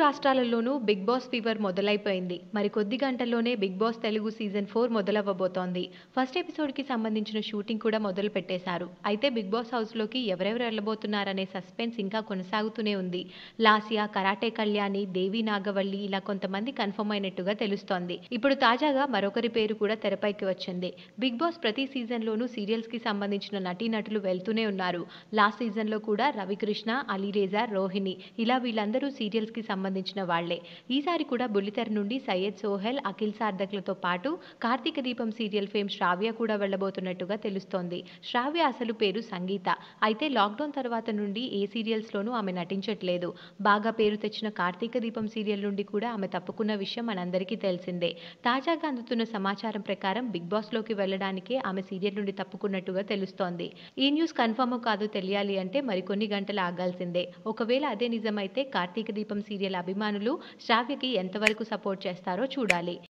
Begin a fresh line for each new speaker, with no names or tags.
రాష్ట్రాలలోనూ Bigg Boss fever మొదలైపోయింది మరి కొద్ది గంటల్లోనే Bigg Boss Telugu season four మొదలవ్వబోతోంది ఫస్ట్ ఎపిసోడ్కి సంబంధించిన షూటింగ్ కూడా మొదలు పెట్టేశారు అయితే బిగ్ బాస్ హౌస్లోకి ఎవరెవరు వెళ్ళబోతున్నారనే సస్పెన్స్ ఇంకా కొనసాగుతూనే ఉంది లాసియా కరాటే కళ్యాణి దేవి నాగవల్లి ఇలా కొంతమంది కన్ఫర్మ్ అయినట్టుగా తెలుస్తోంది ఇప్పుడు తాజాగా మరొకరి పేరు కూడా తెరపైకి వచ్చింది బిగ్ బాస్ ప్రతి సీజన్లోనూ సీరియల్స్కి సంబంధించిన నటీనటులు వెళ్తూనే ఉన్నారు లాస్ట్ సీజన్లో కూడా రవికృష్ణ అలీరేజా రోహిణి ఇలా వీళ్ళందరూ సీరియల్స్కి సంబంధించిన వాళ్లే ఈసారి కూడా బుల్లితెర నుండి సయ్యద్ సోహెల్ అఖిల్ సార్దక్లతో పాటు కార్తీక దీపం సీరియల్ ఫేమ్ శ్రావ్య కూడా వెళ్ళబోతున్నట్టుగా తెలుస్తోంది శ్రావ్య అసలు పేరు సంగీత అయితే లాక్డౌన్ తర్వాత నుండి ఏ సీరియల్స్లోనూ ఆమె నటించట్లేదు బాగా పేరు తెచ్చిన కార్తీక దీపం సీరియల్ నుండి కూడా ఆమె తప్పుకున్న విషయం మనందరికీ తెలిసిందే తాజాగా అందుతున్న సమాచారం ప్రకారం బిగ్ బాస్లోకి వెళ్ళడానికే ఆమె సీరియల్ నుండి తప్పుకున్నట్టుగా తెలుస్తోంది ఈ న్యూస్ కన్ఫర్మో కాదో తెలియాలి అంటే మరికొన్ని గంటలు ఆగాల్సిందే ఒకవేళ అదే నిజమైతే కార్తీక దీపం సీరియల్ అభిమానులు శ్రావ్యకి ఎంతవరకు సపోర్ట్ చేస్తారో చూడాలి